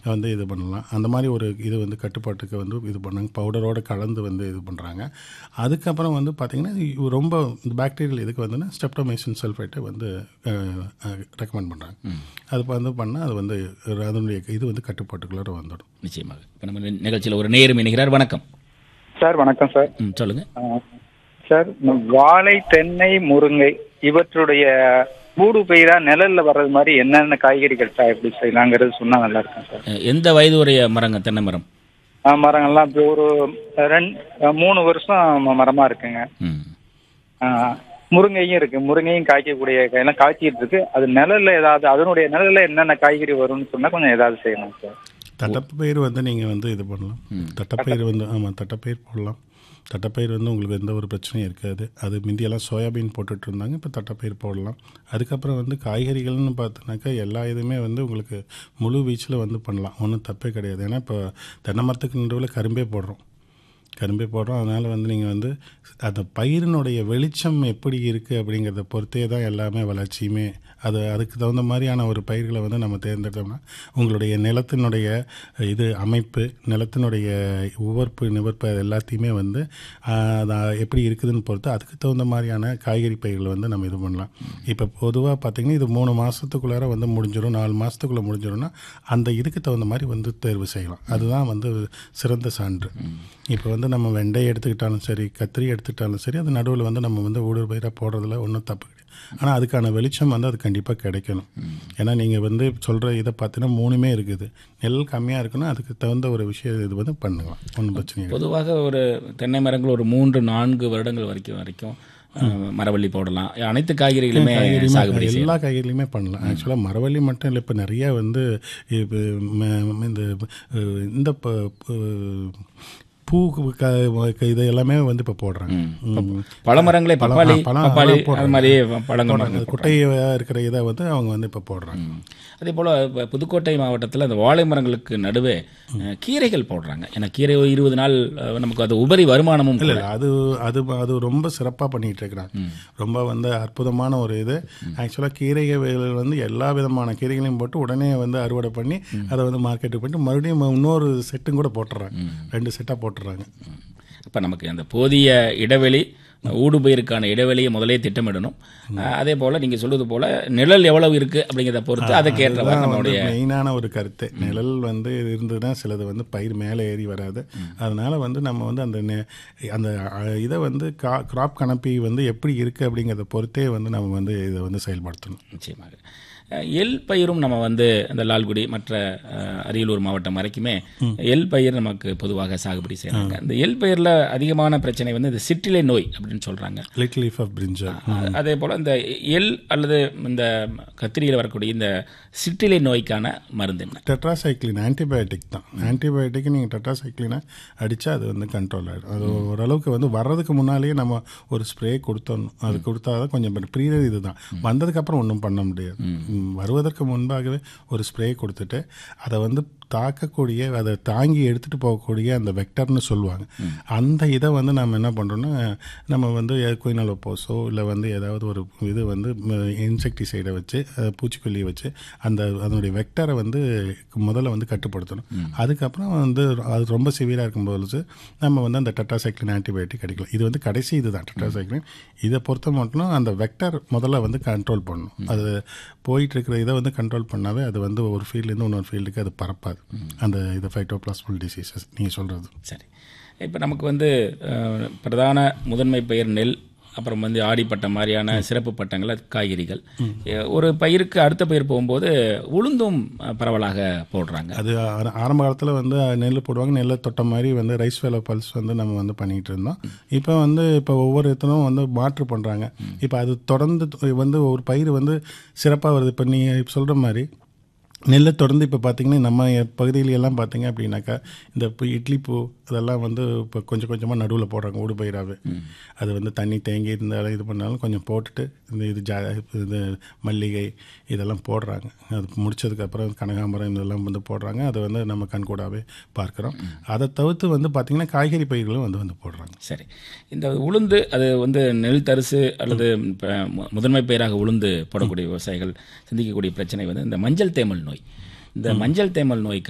வந்து இது பண்ணலாம் அந்த மாதிரி ஒரு இது வந்து கட்டுப்பாட்டுக்கு வந்து இது பண்ணாங்க பவுடரோட கலந்து வந்து இது பண்ணுறாங்க அதுக்கப்புறம் வந்து பார்த்திங்கன்னா இது ரொம்ப இந்த பாக்டீரியல் இதுக்கு வந்துன்னா ஸ்டெப்டோமைசின் சல்ஃபேட்டை வந்து ரெக்கமெண்ட் பண்ணுறாங்க அது வந்து பண்ணால் அது வந்து அதனுடைய இது வந்து கட்டுப்பாட்டுக்குள்ளே வந்துடும் நிச்சயமாக இப்போ நம்ம நிகழ்ச்சியில் ஒரு நேரம் இணைகிறார் வணக்கம் சார் வணக்கம் சார் ம் சொல்லுங்க ஆ, சார் இந்த வாழை தென்னை முருங்கை இவற்றுடைய மூடு பெய்தா நிழல்ல வர்றது மாதிரி என்னென்ன காய்கறிகள் சார் எப்படி செய்யலாங்கிறது சொன்னா நல்லா இருக்கும் சார் அஹ், எந்த வயது உடைய மரங்க தென்னை மரம் ஆ, மரங்கள்லாம் இப்போ ஒரு ரெண்டு மூணு வருஷம் ம- மரமா இருக்குங்க ம் ஆ, முருங்கையும் இருக்கு முருங்கையும் காய்க்கக்கூடிய காயெல்லாம் காய்ச்சிட்டு இருக்கு அது நிழல்ல ஏதாவது அதனுடைய நிழல்ல என்னென்ன காய்கறி வரும்னு சொன்னா கொஞ்சம் ஏதாவது செய்யணும் சார் தட்டப்பயிர் வந்து நீங்கள் வந்து இது பண்ணலாம் தட்டப்பயிர் வந்து ஆமாம் தட்டப்பயிர் போடலாம் தட்டப்பயிர் வந்து உங்களுக்கு எந்த ஒரு பிரச்சனையும் இருக்காது அது முந்தியெல்லாம் சோயாபீன் போட்டுட்டு இருந்தாங்க இப்போ தட்டப்பயிர் போடலாம் அதுக்கப்புறம் வந்து காய்கறிகள்னு பார்த்தோன்னாக்கா எல்லா இதுவுமே வந்து உங்களுக்கு முழு வீச்சில் வந்து பண்ணலாம் ஒன்றும் தப்பே கிடையாது ஏன்னா இப்போ தென்னை மரத்துக்கு நடுவில் கரும்பே போடுறோம் கரும்பே போடுறோம் அதனால் வந்து நீங்கள் வந்து அந்த பயிரினுடைய வெளிச்சம் எப்படி இருக்குது அப்படிங்கிறத பொறுத்தே தான் எல்லாமே வளர்ச்சியுமே அது அதுக்கு தகுந்த மாதிரியான ஒரு பயிர்களை வந்து நம்ம தேர்ந்தெடுத்தோம்னா உங்களுடைய நிலத்தினுடைய இது அமைப்பு நிலத்தினுடைய உவர்ப்பு நிவர்ப்பு அது எல்லாத்தையுமே வந்து ஆஹ், அது எப்படி இருக்குதுன்னு பொறுத்து அதுக்கு தகுந்த மாதிரியான காய்கறி பயிர்களை வந்து நம்ம இது பண்ணலாம் இப்போ பொதுவாக பார்த்திங்கன்னா இது மூணு மாதத்துக்குள்ளார வந்து முடிஞ்சிடும் நாலு மாதத்துக்குள்ளே முடிஞ்சிடும்னா அந்த இதுக்கு தகுந்த மாதிரி வந்து தேர்வு செய்யலாம் அதுதான் வந்து சிறந்த சான்று இப்போ வந்து நம்ம வெண்டை எடுத்துக்கிட்டாலும் சரி கத்திரி எடுத்துக்கிட்டாலும் சரி அது நடுவில் வந்து நம்ம வந்து ஊடுரு பயிராக போடுறதுல ஒன்றும் தப்பு கிடையாது ஆனால் அதுக்கான வெளிச்சம் வந்து அது கண்டிப்பாக கிடைக்கணும் ஏன்னா நீங்கள் வந்து சொல்கிற இதை பார்த்தீங்கன்னா மூணுமே இருக்குது நெல் கம்மியாக இருக்குன்னா அதுக்கு தகுந்த ஒரு விஷயம் இது வந்து பண்ணுங்களாம் ஒன்றும் பிரச்சனை இல்லை பொதுவாக ஒரு தென்னை மரங்கள் ஒரு மூன்று நான்கு வருடங்கள் வரைக்கும் வரைக்கும் அஹ், மரவள்ளி போடலாம் அனைத்து காய்கறிகளுமே சாகுபடி செய்யலாம் எல்லா காய்கறிலையுமே பண்ணலாம் ஆக்சுவலாக மரவள்ளி மட்டும் இல்லை இப்போ நிறையா வந்து இப்போ ம- இந்த அஹ், இந்த ப- ப- பூ க- க- இது எல்லாமே வந்து இப்போ போடுறாங்க ம். பழமரங்களே பழம், பப்பாளி ஆ, பழம், பப்பாளி அதெல்லாம் போடுறாங்க. அது மாதிரி பழங்கள் போடுறாங்க. மரங்கள் குட்டையாக இருக்கிற இதை வந்து அவங்க வந்து இப்போ போடுறாங்க அதே போல் இப்ப புதுக்கோட்டை மாவட்டத்தில் அந்த வாழை மரங்களுக்கு நடுவே அஹ், கீரைகள் போடுறாங்க ஏன்னா கீரை ஒரு இருபது நாள் அஹ், நமக்கு அது உபரி வருமானமும் இல்லை கூட. இல்லை அது அது அது ரொம்ப சிறப்பாக பண்ணிகிட்டு இருக்கிறாங்க ரொம்ப வந்து அற்புதமான ஒரு இது ஆக்சுவலாக கீரைகள் வந்து எல்லா விதமான கீரைகளையும் போட்டு உடனே வந்து அறுவடை பண்ணி அதை வந்து மார்க்கெட்டுக்கு போயிட்டு மறுபடியும் இன்னொரு செட்டும் கூட போட்டுறாங்க ரெண்டு செட்டாக போட்டுறாங்க அப்ப நமக்கு அந்த போதிய இடைவெளி ஊடுபயிருக்கான இடைவெளியை முதலே திட்டமிடணும் அஹ், அதே போல நீங்க சொல்வது போல நிழல் எவ்வளவு இருக்கு அப்படிங்கிறத பொறுத்து அதுக்கேற்றவாறு அதுதான் வந்து நம்மளுடைய மெயினான ஒரு கருத்து நிழல் வந்து இருந்ததுன்னா சிலது வந்து பயிர் மேலே ஏறி வராது அதனால வந்து நம்ம வந்து அந்த நெ- அந்த அஹ், இதை வந்து கா கிராப் கணப்பி வந்து எப்படி இருக்குது அப்படிங்கிறத பொறுத்தே வந்து நம்ம வந்து இதை வந்து செயல்படுத்தணும் நிச்சயமாக அஹ், எள் பயிரும் நம்ம வந்து இந்த லால்குடி மற்ற அஹ், அரியலூர் மாவட்டம் வரைக்குமே எள் பயிர் நமக்கு பொதுவாக சாகுபடி செய்கிறாங்க இந்த எள் பயிரில் அதிகமான பிரச்சனை வந்து இந்த சிற்றிலை நோய் அப்படின்னு சொல்றாங்க லிட்டில் லீஃப் ஆஃப் பிரிஞ்சல் அஹ், அதே போல் இந்த எள் அல்லது இந்த கத்திரியில் வரக்கூடிய இந்த சிற்றிலை நோய்க்கான மருந்து என்ன டெட்ராசைக்ளின் ஆன்டிபயோட்டிக் தான் ஆன்டிபயோட்டிக் நீங்கள் டெட்ராசைக்ளினை அடித்தா அது வந்து கண்ட்ரோல் ஆகிடும் அது ஓரளவுக்கு வந்து வர்றதுக்கு முன்னாலேயே நம்ம ஒரு ஸ்ப்ரே கொடுத்தோணும் அது கொடுத்தா தான் கொஞ்சம் ப்ரீ இது தான் வந்ததுக்கப்புறம் ஒன்றும் பண்ண முடியாது ம், வருவதற்கு முன்பாகவே ஒரு ஸ்ப்ரே கொடுத்துட்டு அதை வந்து தாக்கக்கூடிய அதை தாங்கி எடுத்துகிட்டு போகக்கூடிய அந்த வெக்டர்னு சொல்லுவாங்க அந்த இதை வந்து நம்ம என்ன பண்ணுறோன்னா நம்ம வந்து குயினலோ போஸோ இல்லை வந்து ஏதாவது ஒரு இது வந்து இன்செக்டிசைடை வச்சு அஹ், பூச்சிக்கொல்லியை வச்சு அந்த அதனுடைய வெக்டரை வந்து முதல்ல வந்து கட்டுப்படுத்தணும் அதுக்கப்புறம் வந்து அது ரொம்ப சிவியராக இருக்கும்போது நம்ம வந்து அந்த டெட்ராசைக்ளின் ஆன்டிபயோட்டிக் கிடைக்கலாம் இது வந்து கடைசி இதுதான் டெட்ராசைக்ளின் இதை பொறுத்த மட்டும் அந்த வெக்டர் முதல்ல வந்து கண்ட்ரோல் பண்ணணும் அது போயிட்டு இருக்கிற இதை வந்து கண்ட்ரோல் பண்ணாவே அது வந்து ஒரு ஃபீல்ட்லேருந்து இன்னொரு ஃபீல்டுக்கு அது பரப்பாது அந்த இது ஃபைட்டோபிளாஸ்மல் டிசீசஸ் நீங்கள் சொல்கிறது சரி இப்போ நமக்கு வந்து அஹ், பிரதான முதன்மை பயிர் நெல் அப்புறம் வந்து ஆடிப்பட்டம் மாதிரியான சிறப்பு பட்டங்கள் காய்கறிகள் அஹ், ஒரு பயிருக்கு அடுத்த பயிர் போகும்போது உளுந்தும் அஹ், பரவலாக போடுறாங்க அது ஆர- ஆரம்ப காலத்தில் வந்து நெல் போடுவாங்க நெல்லை தொட்ட மாதிரி வந்து ரைஸ் வேலை பல்ஸ் வந்து நம்ம வந்து பண்ணிகிட்டு இருந்தோம் இப்போ வந்து இப்போ ஒவ்வொரு இடத்துலும் வந்து மாற்று பண்ணுறாங்க இப்போ அது தொடர்ந்து த- வந்து ஒரு பயிர் வந்து சிறப்பாக வருது இப்போ நீங்கள் சொல்கிற மாதிரி நெல்லை தொடர்ந்து இப்போ பார்த்தீங்கன்னா நம்ம பகுதியில எல்லாம் பார்த்தீங்க அப்படின்னாக்கா இந்த இப்போ இட்லி பூ அதெல்லாம் வந்து இப்போ கொஞ்சம் கொஞ்சமாக நடுவில் போடுறாங்க ஊடு பயிராகவே அது வந்து தண்ணி தேங்கி இருந்தாலும் இது பண்ணாலும் கொஞ்சம் போட்டுட்டு இந்த இது ஜா இது மல்லிகை இதெல்லாம் போடுறாங்க அது முடிச்சதுக்கப்புறம் கனகாம்பரம் இதெல்லாம் வந்து போடுறாங்க அதை வந்து நம்ம கண்கூடாவே பார்க்குறோம் அதை தவிர்த்து வந்து பார்த்திங்கன்னா காய்கறி பயிர்களும் வந்து வந்து போடுறாங்க சரி இந்த உளுந்து அது வந்து நெல் தரிசு அல்லது இப்ப மு- முதன்மை பயிராக உளுந்து போடக்கூடிய விவசாயிகள் சந்திக்கக்கூடிய பிரச்சனை வந்து இந்த மஞ்சள் தேமல் நோய் இந்த மஞ்சள் தேமல் நோய்க்கு